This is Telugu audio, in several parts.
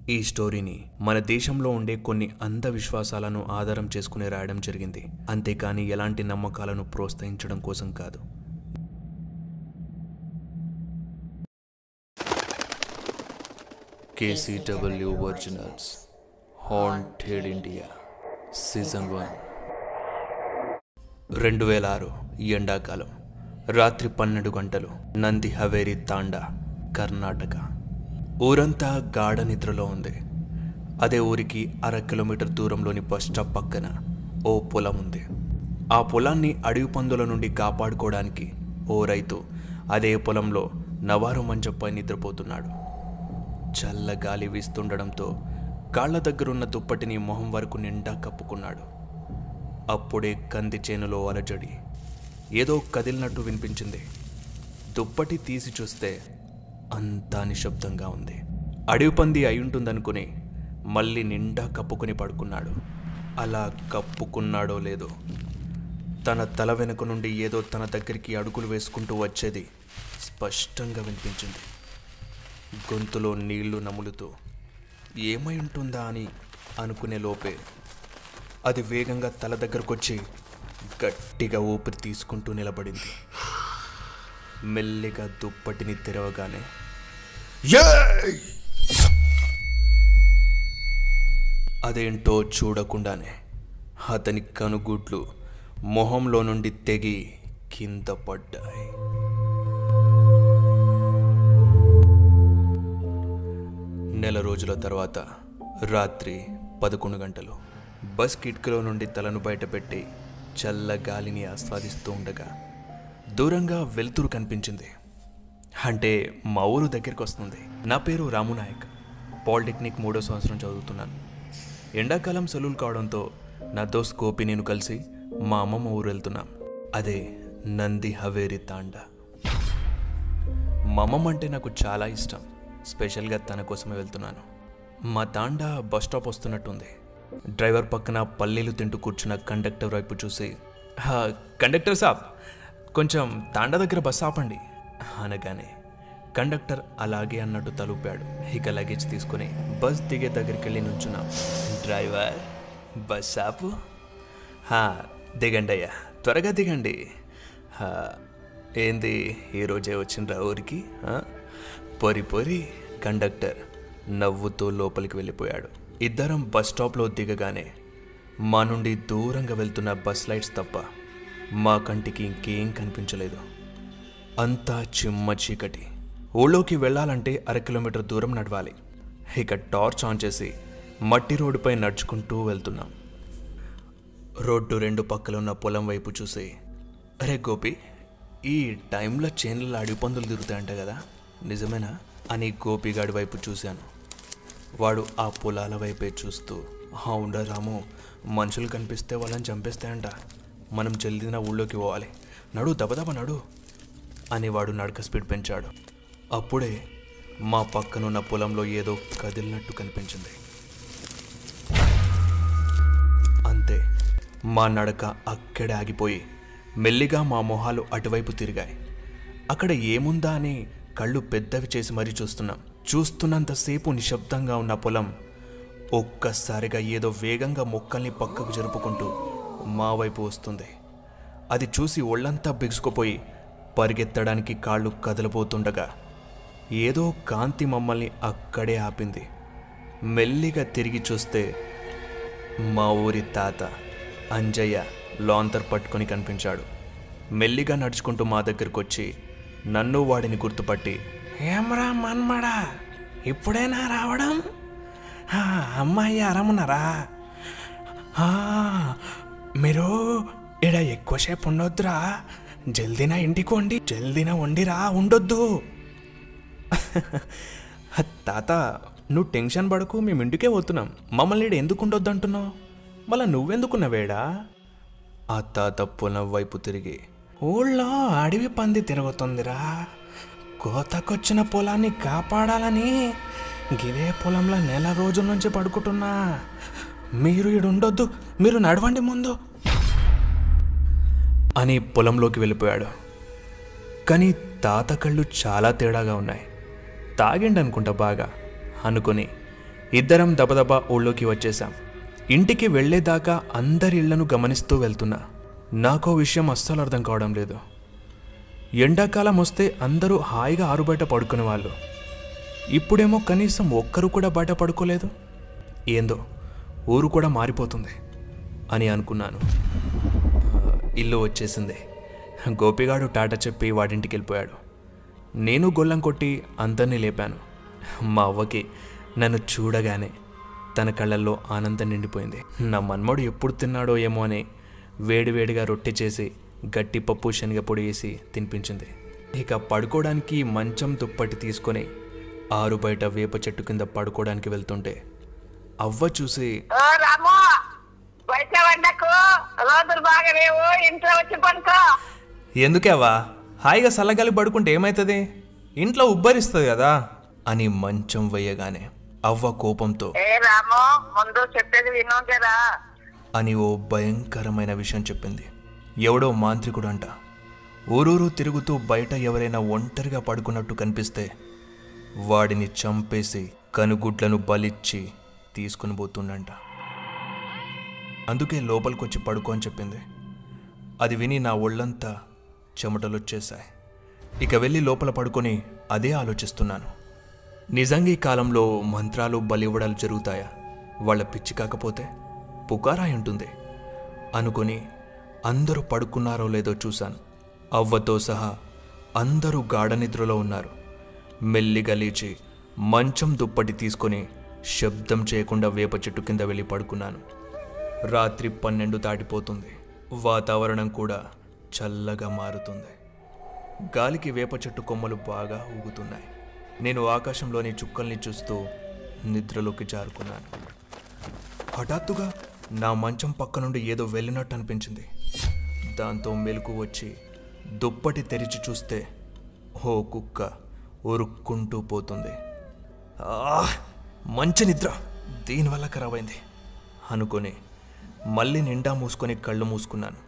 ఈ స్టోరీని మన దేశంలో ఉండే కొన్ని అంధవిశ్వాసాలను ఆధారం చేసుకుని రాయడం జరిగింది అంతేకాని ఎలాంటి నమ్మకాలను ప్రోత్సహించడం కోసం కాదు KCW originals haunted India season one రెండు వేల ఆరు ఎండాకాలం రాత్రి పన్నెండు గంటలు నంది హవేరి తాండా కర్ణాటక ఊరంతా గాఢ నిద్రలో ఉంది అదే ఊరికి అర కిలోమీటర్ దూరంలోని బస్ స్టాప్ పక్కన ఓ పొలం ఉంది ఆ పొలాన్ని అడవి పందుల నుండి కాపాడుకోవడానికి ఓ రైతు అదే పొలంలో నవారు మంచంపై నిద్రపోతున్నాడు చల్ల గాలి వీస్తుండడంతో కాళ్ల దగ్గరున్న దుప్పటిని మొహం వరకు నిండా కప్పుకున్నాడు అప్పుడే కంది చేనులో అలజడి ఏదో కదిలినట్టు వినిపించింది దుప్పటి తీసి చూస్తే అంతా నిశ్శబ్దంగా ఉంది అడవి పంది అయి ఉంటుందనుకుని మళ్ళీ నిండా కప్పుకొని పడుకున్నాడు అలా కప్పుకున్నాడో లేదో తన తల వెనుక నుండి ఏదో తన దగ్గరికి అడుగులు వేసుకుంటూ వచ్చేది స్పష్టంగా వినిపించింది గొంతులో నీళ్లు నములుతూ ఏమై ఉంటుందా అని అనుకునే లోపే అది వేగంగా తల దగ్గరకొచ్చి గట్టిగా ఊపిరి తీసుకుంటూ నిలబడింది మెల్లిగా దుప్పటిని తెరవగానే అదేంటో చూడకుండానే అతని కనుగుడ్లు మొహంలో నుండి తెగి కింద పడ్డాయి నెల రోజుల తర్వాత రాత్రి పదకొండు గంటలు బస్ కిటికీలో నుండి తలను బయటపెట్టి చల్ల గాలిని ఆస్వాదిస్తూ ఉండగా దూరంగా వెలుతురు కనిపించింది అంటే మా ఊరు దగ్గరికి వస్తుంది నా పేరు రాము నాయక్ పాలిటెక్నిక్ మూడో సంవత్సరం చదువుతున్నాను ఎండాకాలం సెలవులు కావడంతో నా దోస్త్ గోపి నేను కలిసి మా అమ్మమ్మ ఊరు వెళ్తున్నాం అదే నంది హవేరి తాండా మా అమ్మమ్మ అంటే నాకు చాలా ఇష్టం స్పెషల్గా తన కోసమే వెళ్తున్నాను మా తాండా బస్ స్టాప్ వస్తున్నట్టుంది డ్రైవర్ పక్కన పల్లీలు తింటూ కూర్చున్న కండక్టర్ వైపు చూసి "హా, కండక్టర్ సాబ్ కొంచెం తాండా దగ్గర బస్ ఆపండి అనగానే కండక్టర్ అలాగే అన్నట్టు తలుపాడు ఇక లగేజ్ తీసుకుని బస్ దిగే దగ్గరికి వెళ్ళి నుంచున్నాం డ్రైవర్ బస్ ఆపు "హా, దిగండి అయ్యా త్వరగా దిగండి "హా, ఏంది ఈరోజే వచ్చిండ్రా ఊరికి ఆ? పొరి పొరి కండక్టర్ నవ్వుతూ లోపలికి వెళ్ళిపోయాడు ఇద్దరం బస్ స్టాప్లో దిగగానే మా నుండి దూరంగా వెళ్తున్న బస్ లైట్స్ తప్ప మా కంటికి ఇంకేం కనిపించలేదు అంతా చిమ్మ చీకటి ఊళ్ళోకి వెళ్ళాలంటే అర కిలోమీటర్ దూరం నడవాలి ఇక టార్చ్ ఆన్ చేసి మట్టి రోడ్డుపై నడుచుకుంటూ వెళ్తున్నాం రోడ్డు రెండు పక్కల ఉన్న పొలం వైపు చూసి అరే గోపి ఈ టైంలో చేనులలో అడవి పందులు తిరుగుతాయంట కదా నిజమేనా అని గోపిగాడి వైపు చూశాను వాడు ఆ పొలాల వైపే చూస్తూ అవునరా రాము మనుషులు కనిపిస్తే వాళ్ళని చంపేస్తాయంట మనం జల్దిన ఊళ్ళోకి పోవాలి నడు దబదబ నడు అని వాడు నడక స్పీడ్ పెంచాడు అప్పుడే మా పక్కనున్న పొలంలో ఏదో కదిలినట్టు కనిపించింది అంతే మా నడక అక్కడే ఆగిపోయి మెల్లిగా మా మొహాలు అటువైపు తిరిగాయి అక్కడ ఏముందా అని కళ్ళు పెద్దవి చేసి మరీ చూస్తున్నాం చూస్తున్నంతసేపు నిశ్శబ్దంగా ఉన్న పొలం ఒక్కసారిగా ఏదో వేగంగా మొక్కల్ని పక్కకు జరుపుకుంటూ మా వైపు వస్తుంది అది చూసి ఒళ్ళంతా బిగుసుకుపోయి పరిగెత్తడానికి కాళ్ళు కదలబోతుండగా ఏదో కాంతి మమ్మల్ని అక్కడే ఆపింది మెల్లిగా తిరిగి చూస్తే మా ఊరి తాత అంజయ్య లాంతర్ పట్టుకొని కనిపించాడు మెల్లిగా నడుచుకుంటూ మా దగ్గరకు వచ్చి నన్ను వాడిని గుర్తుపట్టి ఏమరా మన్మడా ఇప్పుడేనా రావడం "ఆ, అమ్మాయి ఆరామున్నారా "ఆ, మీరు ఇడ ఎక్కువసేపు ఉండొద్దురా జల్దిన ఇంటికి వండి జల్దిన వండిరా ఉండొద్దు తాత నువ్వు టెన్షన్ పడకు మేము ఇంటికే పోతున్నాం మమ్మల్ని ఈడ ఎందుకు ఉండొద్దు అంటున్నావు మళ్ళా నువ్వెందుకున్నవేడా ఆ తాత పొలం వైపు తిరిగి ఊళ్ళో అడవి పంది తిరుగుతుందిరా కోతకొచ్చిన పొలాన్ని కాపాడాలని గిదే పొలంలో నెల రోజుల నుంచి పడుకుంటున్నా మీరు ఈడు ఉండొద్దు మీరు నడవండి ముందు అని పొలంలోకి వెళ్ళిపోయాడు కానీ తాత కళ్ళు చాలా తేడాగా ఉన్నాయి తాగిండి అనుకుంటా బాగా అనుకుని ఇద్దరం దబదబా ఊళ్ళోకి వచ్చేసాం ఇంటికి వెళ్ళేదాకా అందరి ఇళ్లను గమనిస్తూ వెళ్తున్నా నాకో విషయం అస్సలు అర్థం కావడం లేదు ఎండాకాలం వస్తే అందరూ హాయిగా ఆరుబయట పడుకునే వాళ్ళు ఇప్పుడేమో కనీసం ఒక్కరు కూడా బయట పడుకోలేదు ఏందో ఊరు కూడా మారిపోతుంది అని అనుకున్నాను ఆ, ఇల్లు వచ్చేసింది గోపిగాడు టాటా చెప్పి వాడింటికి వెళ్ళిపోయాడు నేను గొల్లం కొట్టి అందరినీ లేపాను మా అవ్వకి నన్ను చూడగానే తన కళ్ళల్లో ఆనందం నిండిపోయింది నా మన్మడు ఎప్పుడు తిన్నాడో ఏమో అని వేడివేడిగా రొట్టె చేసి గట్టి పప్పు శనగపొడి వేసి తినిపించింది ఇక పడుకోవడానికి మంచం దుప్పటి తీసుకొని ఆరు బయట వేప చెట్టు కింద పడుకోవడానికి వెళ్తుంటే అవ్వ చూసి ఓ రాము బయట వండకు రోజులు బాగా లేవు ఇంట్లో వచ్చి పడుకో ఎందుకేవా హాయిగా చల్లగాలి పడుకుంటే ఏమవుతుంది ఇంట్లో ఉబ్బరిస్తుంది కదా అని మంచం వేయగానే అవ్వ కోపంతో ఏ రాము ముందు చెప్పేది వినోదేరా అని ఓ భయంకరమైన విషయం చెప్పింది ఎవడో మాంత్రికుడు అంట ఊరూరు తిరుగుతూ బయట ఎవరైనా ఒంటరిగా పడుకున్నట్టు కనిపిస్తే వాడిని చంపేసి కనుగుడ్లను బలిచ్చి తీసుకుని పోతుండంట అందుకే లోపలికొచ్చి పడుకో అని చెప్పింది అది విని నా ఒళ్ళంతా చెమటలొచ్చేశాయి ఇక వెళ్ళి లోపల పడుకొని అదే ఆలోచిస్తున్నాను నిజంగా ఈ కాలంలో మంత్రాలు బలివ్వడాలు జరుగుతాయా వాళ్ళ పిచ్చి కాకపోతే పుకారాయి ఉంటుంది అనుకొని అందరూ పడుకున్నారో లేదో చూశాను అవ్వతో సహా అందరూ గాఢ నిద్రలో ఉన్నారు మెల్లిగా లేచి మంచం దుప్పటి తీసుకొని శబ్దం చేయకుండా వేప చెట్టు కింద వెళ్ళి పడుకున్నాను రాత్రి పన్నెండు దాటిపోతుంది వాతావరణం కూడా చల్లగా మారుతుంది గాలికి వేప చెట్టు కొమ్మలు బాగా ఊగుతున్నాయి నేను ఆకాశంలోని చుక్కల్ని చూస్తూ నిద్రలోకి జారుకున్నాను హఠాత్తుగా నా మంచం పక్క నుండి ఏదో వెళ్ళినట్టు అనిపించింది దాంతో మెలకు వచ్చి దుప్పటి తెరిచి చూస్తే ఓ కుక్క ఉరుక్కుంటూ పోతుంది ఆ మంచి నిద్ర దీనివల్ల ఖరాబ్ అయింది అనుకొని మళ్ళీ నిండా మూసుకొని కళ్ళు మూసుకున్నాను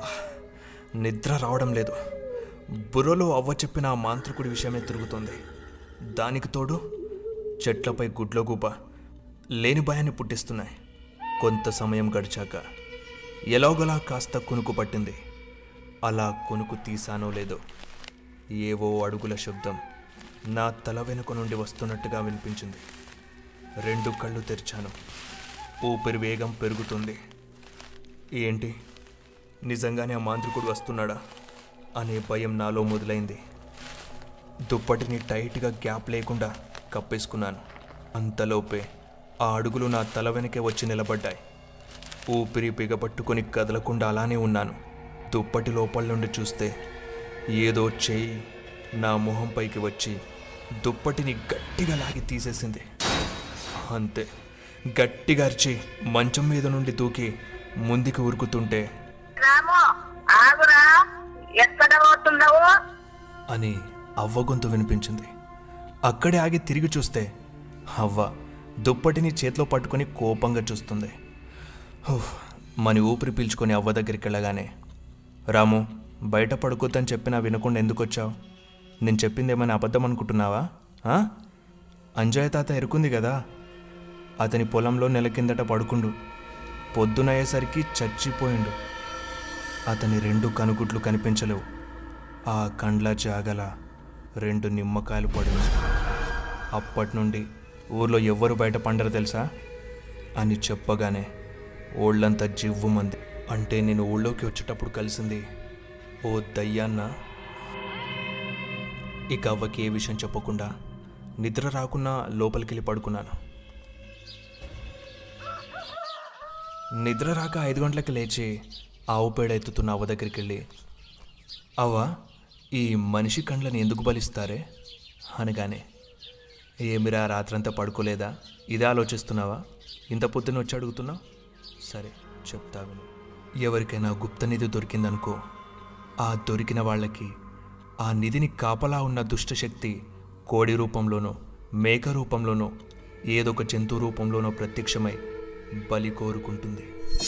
నిద్ర రావడం లేదు బుర్రలో అవ్వ చెప్పిన ఆ మాంత్రికుడి విషయమే తిరుగుతోంది దానికి తోడు చెట్లపై గుడ్ల గూప లేని భయాన్ని పుట్టిస్తున్నాయి కొంత సమయం గడిచాక ఎలాగోలా కాస్త కునుకు పట్టింది అలా కునుకు తీసానో లేదో ఏవో అడుగుల శబ్దం నా తల వెనుక నుండి వస్తున్నట్టుగా వినిపించింది రెండు కళ్ళు తెరిచాను ఊపిరి వేగం పెరుగుతుంది ఏంటి నిజంగానే ఆ మాంత్రికుడు వస్తున్నాడా అనే భయం నాలో మొదలైంది దుప్పటిని టైట్గా గ్యాప్ లేకుండా కప్పేసుకున్నాను అంతలోపే ఆ అడుగులు నా తల వెనకే వచ్చి నిలబడ్డాయి ఊపిరి బిగపట్టుకొని కదలకుండా అలానే ఉన్నాను దుప్పటి లోపల నుండి చూస్తే ఏదో చేయి నా మొహం పైకి వచ్చి దుప్పటిని గట్టిగా లాగి తీసేసింది అంతే గట్టిగా అరిచి మంచం మీద నుండి దూకి ముందుకు ఉరుకుతుంటే రాము ఆగురా ఎక్కడ పోతున్నావు అని అవ్వ గొంతు వినిపించింది అక్కడే ఆగి తిరిగి చూస్తే అవ్వ దుప్పటిని చేతిలో పట్టుకొని కోపంగా చూస్తుంది హుఫ్, మని ఊపిరి పీల్చుకొని అవ్వ దగ్గరికి వెళ్ళగానే రాము బయట పడుకోద్దని చెప్పినా వినకుండా ఎందుకు వచ్చావు నేను చెప్పింది ఏమైనా అబద్ధం అనుకుంటున్నావా ఆ? అంజయ్య తాత ఎరుకుంది కదా అతని పొలంలో నెల కిందట పడుకుండు పొద్దునయ్యేసరికి చచ్చిపోయిండు అతని రెండు కనుగుడ్లు కనిపించలేవు ఆ కండ్ల జాగల రెండు నిమ్మకాయలు పడినాయి అప్పటి నుండి ఊర్లో ఎవ్వరు బయట పండరు తెలుసా అని చెప్పగానే ఓళ్ళంతా జివ్వుమంది అంటే నేను ఊళ్ళోకి వచ్చేటప్పుడు కలిసింది ఓ దయ్యాన్న ఇక అవ్వకి ఏ విషయం చెప్పకుండా నిద్ర రాకున్నా లోపలికెళ్ళి పడుకున్నాను నిద్ర రాక ఐదు గంటలకు లేచి ఆవు పేడ ఎత్తుతున్న అవ్వ దగ్గరికి వెళ్ళి అవ్వ ఈ మనిషి కండ్లని ఎందుకు బలిస్తారే అనగానే ఏమిరా రాత్రంతా పడుకోలేదా ఇదే ఆలోచిస్తున్నావా ఇంత పొద్దున వచ్చి అడుగుతున్నావు సరే చెప్తా విను ఎవరికైనా గుప్త నిధి దొరికిందనుకో ఆ దొరికిన వాళ్ళకి ఆ నిధిని కాపలా ఉన్న దుష్టశక్తి కోడి రూపంలోనో మేక రూపంలోనో ఏదో ఒక జంతు రూపంలోనో ప్రత్యక్షమై బలి కోరుకుంటుంది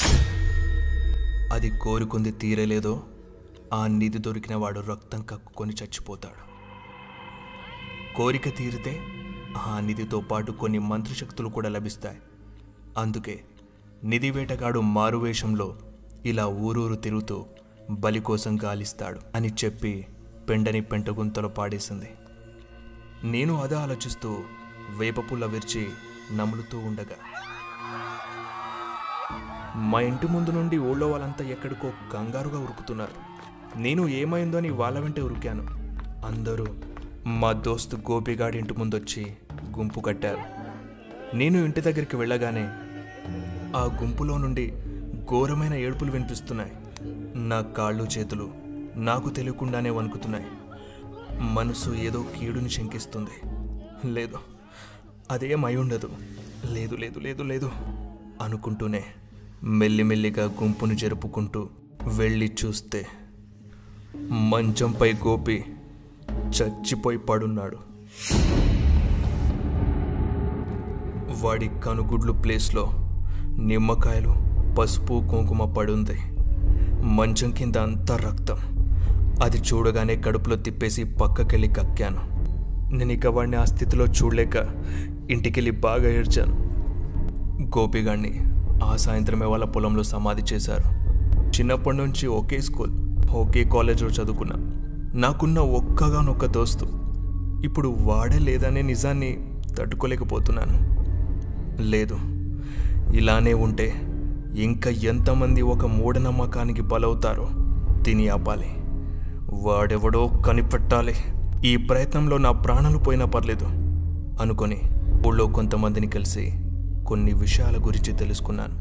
అది కోరుకుంది తీరలేదో ఆ నిధి దొరికిన వాడు రక్తం కక్కుకొని చచ్చిపోతాడు కోరిక తీరితే ఆ నిధితో పాటు కొన్ని మంత్రశక్తులు కూడా లభిస్తాయి అందుకే నిధి వేటగాడు మారువేషంలో ఇలా ఊరూరు తిరుగుతూ బలి కోసం గాలిస్తాడు అని చెప్పి పెండని పెంటగుంతలో పాడేసింది నేను అదే ఆలోచిస్తూ వేపపుల్ల విరిచి నములుతూ ఉండగా మా ఇంటి ముందు నుండి ఊళ్ళో వాళ్ళంతా ఎక్కడికో కంగారుగా ఉరుకుతున్నారు నేను ఏమైందో అని వాళ్ళ వెంటే ఉరికాను అందరూ మా దోస్తు గోపిగాడి ఇంటి ముందొచ్చి గుంపు కట్టారు నేను ఇంటి దగ్గరికి వెళ్ళగానే ఆ గుంపులో నుండి ఘోరమైన ఏడుపులు వినిపిస్తున్నాయి నా కాళ్ళు చేతులు నాకు తెలియకుండానే వణుకుతున్నాయి మనసు ఏదో కీడుని శంకిస్తుంది లేదు అదేం అయి ఉండదు లేదు లేదు లేదు లేదు అనుకుంటూనే మెల్లిమెల్లిగా గుంపును జరుపుకుంటూ వెళ్ళి చూస్తే మంచంపై గోపి చచ్చిపోయి పడున్నాడు వాడి కనుగుడ్లు ప్లేస్లో నిమ్మకాయలు పసుపు కుంకుమ పడుంది మంచం కింద అంతా రక్తం అది చూడగానే కడుపులో తిప్పేసి పక్కకెళ్ళి కక్కాను నేను ఇక వాడిని ఆ స్థితిలో చూడలేక ఇంటికెళ్ళి బాగా ఏడ్చాను గోపిగాడిని ఆ సాయంత్రమే వాళ్ళ పొలంలో సమాధి చేశారు చిన్నప్పటి నుంచి ఒకే స్కూల్ ఒకే కాలేజ్లో చదువుకున్నా నాకున్న ఒక్కగానొక్క దోస్తు ఇప్పుడు వాడే లేదనే నిజాన్ని తట్టుకోలేకపోతున్నాను లేదు ఇలానే ఉంటే ఇంకా ఎంతమంది ఒక మూఢనమ్మకానికి బలవుతారో తిని ఆపాలి వాడెవడో కనిపెట్టాలి ఈ ప్రయత్నంలో నా ప్రాణాలు పోయినా పర్లేదు అనుకొని ఊళ్ళో కొంతమందిని కలిసి కొన్ని విషయాల గురించి తెలుసుకున్నాను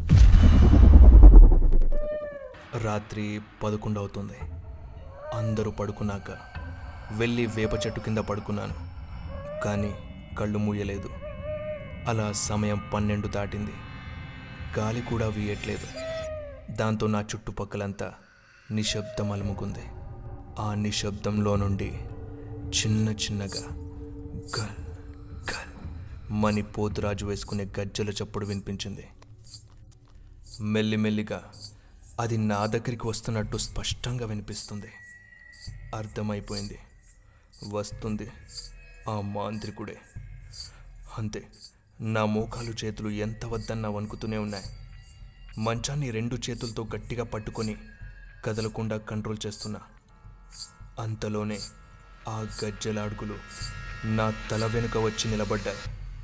రాత్రి పదకొండు అవుతుంది అందరూ పడుకున్నాక వెళ్ళి వేప చెట్టు కింద పడుకున్నాను కానీ కళ్ళు మూయలేదు అలా సమయం పన్నెండు దాటింది గాలి కూడా వీయట్లేదు దాంతో నా చుట్టుపక్కలంతా నిశ్శబ్దం అలుముకుంది ఆ నిశ్శబ్దంలో నుండి చిన్న చిన్నగా గల్ గల్ మని పోతురాజు వేసుకునే గజ్జల చప్పుడు వినిపించింది మెల్లిమెల్లిగా అది నా దగ్గరికి వస్తున్నట్టు స్పష్టంగా వినిపిస్తుంది అర్థమైపోయింది వస్తుంది ఆ మాంత్రికుడే అంతే నా మోకాలు చేతులు ఎంత వద్దన్నా వణుకుతూనే ఉన్నాయి మంచాన్ని రెండు చేతులతో గట్టిగా పట్టుకొని కదలకుండా కంట్రోల్ చేస్తున్నా అంతలోనే ఆ గజ్జలాడుగులు నా తల వెనుక వచ్చి నిలబడ్డాయి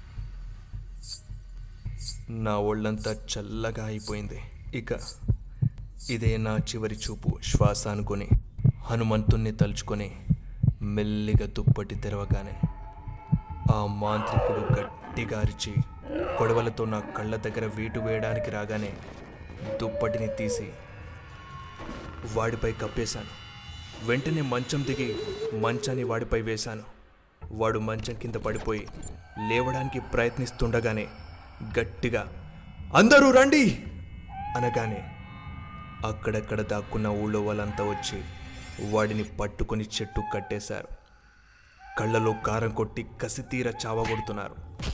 నా ఒళ్ళంతా చల్లగా అయిపోయింది ఇక ఇదే నా చివరి చూపు శ్వాస అనుకొని హనుమంతుణ్ణి తలుచుకొని మెల్లిగా దుప్పటి తెరవగానే ఆ మాంత్రికుడు గట్టిగా అరిచి కొడవలతో నా కళ్ళ దగ్గర వీటు వేయడానికి రాగానే దుప్పటిని తీసి వాడిపై కప్పేశాను వెంటనే మంచం దిగి మంచాన్ని వాడిపై వేశాను వాడు మంచం కింద పడిపోయి లేవడానికి ప్రయత్నిస్తుండగానే గట్టిగా అందరూ రండి అనగానే అక్కడక్కడ దాక్కున్న ఊళ్ళో వాళ్ళంతా వచ్చి వాడిని పట్టుకొని చెట్టు కట్టేశారు కళ్ళలో కారం కొట్టి కసితీర చావగొడుతున్నారు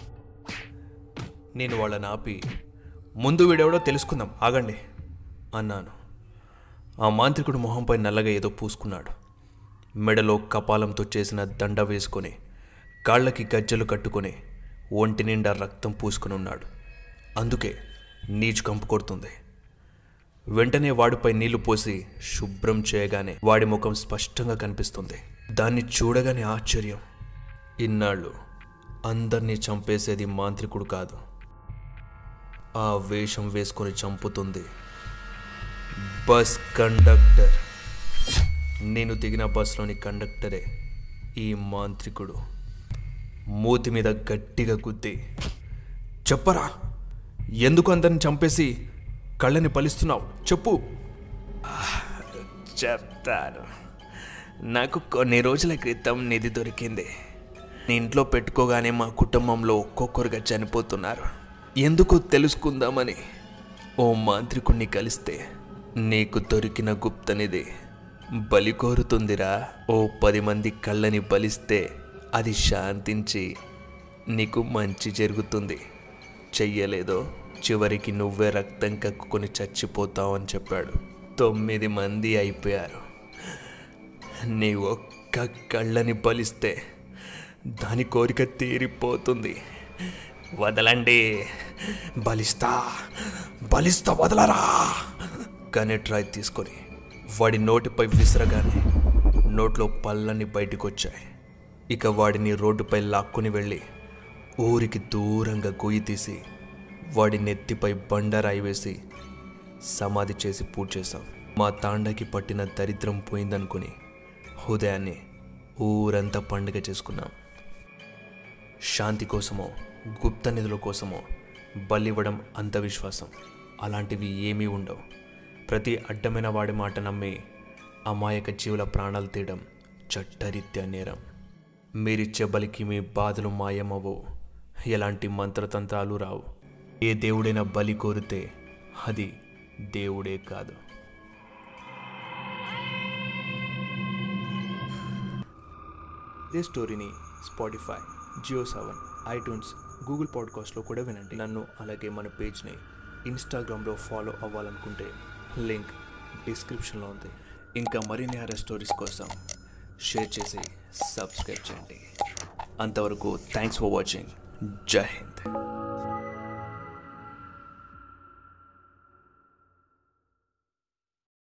నేను వాళ్ళని ఆపి ముందు వీడెవడో తెలుసుకుందాం ఆగండి అన్నాను ఆ మాంత్రికుడు మొహంపై నల్లగా ఏదో పూసుకున్నాడు మెడలో కపాలంతో చేసిన దండ వేసుకొని కాళ్ళకి గజ్జలు కట్టుకొని ఒంటి నిండా రక్తం పూసుకొని ఉన్నాడు అందుకే నీచు కంపు కొడుతుంది వెంటనే వాడిపై నీళ్లు పోసి శుభ్రం చేయగానే వాడి ముఖం స్పష్టంగా కనిపిస్తుంది దాన్ని చూడగానే ఆశ్చర్యం ఇన్నాళ్ళు అందరినీ చంపేసేది మాంత్రికుడు కాదు ఆ వేషం వేసుకొని చంపుతుంది బస్ కండక్టర్ నేను దిగిన బస్లోని కండక్టరే ఈ మాంత్రికుడు మూతి మీద గట్టిగా గుద్ది చెప్పరా ఎందుకు అందరిని చంపేసి కళ్ళని పలిస్తున్నావు చెప్పు చెప్తాను నాకు కొన్ని రోజుల క్రితం నిధి దొరికింది నీ ఇంట్లో పెట్టుకోగానే మా కుటుంబంలో ఒక్కొక్కరుగా చనిపోతున్నారు ఎందుకు తెలుసుకుందామని ఓ మాంత్రికుణ్ణి కలిస్తే నీకు దొరికిన గుప్తనిది బలి కోరుతుందిరా ఓ పది మంది కళ్ళని బలిస్తే అది శాంతించి నీకు మంచి జరుగుతుంది చెయ్యలేదో చివరికి నువ్వే రక్తం కక్కుకొని చచ్చిపోతావు అని చెప్పాడు తొమ్మిది మంది అయిపోయారు నీ ఒక్క కళ్ళని బలిస్తే దాని కోరిక తీరిపోతుంది వదలండి బలిస్తా బలిస్తా వదలరా కానీ ట్రై తీసుకొని వాడి నోటిపై విసరగానే నోట్లో పళ్ళన్నీ బయటకు వచ్చాయి ఇక వాడిని రోడ్డుపై లాక్కుని వెళ్ళి ఊరికి దూరంగా గొయ్యి తీసి వాడి నెత్తిపై బండరాయి వేసి సమాధి చేసి పూజ చేశాం మా తాండకి పట్టిన దరిద్రం పోయిందనుకుని ఉదయాన్నే ఊరంతా పండుగ చేసుకున్నాం శాంతి కోసమో గుప్త నిధుల కోసమో బలివ్వడం అంధవిశ్వాసం అలాంటివి ఏమీ ఉండవు ప్రతి అడ్డమైన వాడి మాట నమ్మి అమాయక జీవుల ప్రాణాలు తీయడం చట్టరీత్యా నేరం మీరిచ్చే బలికి మీ బాధలు మాయమవు ఎలాంటి మంత్రతంత్రాలు రావు ఏ దేవుడైనా బలి కోరితే అది దేవుడే కాదు ఇదే స్టోరీని Spotify Jio Saavn iTunes Google పాడ్కాస్ట్లో కూడా వినండి నన్ను అలాగే మన పేజ్ని ఇన్స్టాగ్రామ్లో ఫాలో అవ్వాలనుకుంటే లింక్ డిస్క్రిప్షన్లో ఉంది ఇంకా మరిన్ని హర స్టోరీస్ కోసం షేర్ చేసి సబ్స్క్రైబ్ చేయండి అంతవరకు థ్యాంక్స్ ఫర్ వాచింగ్ జై హింద్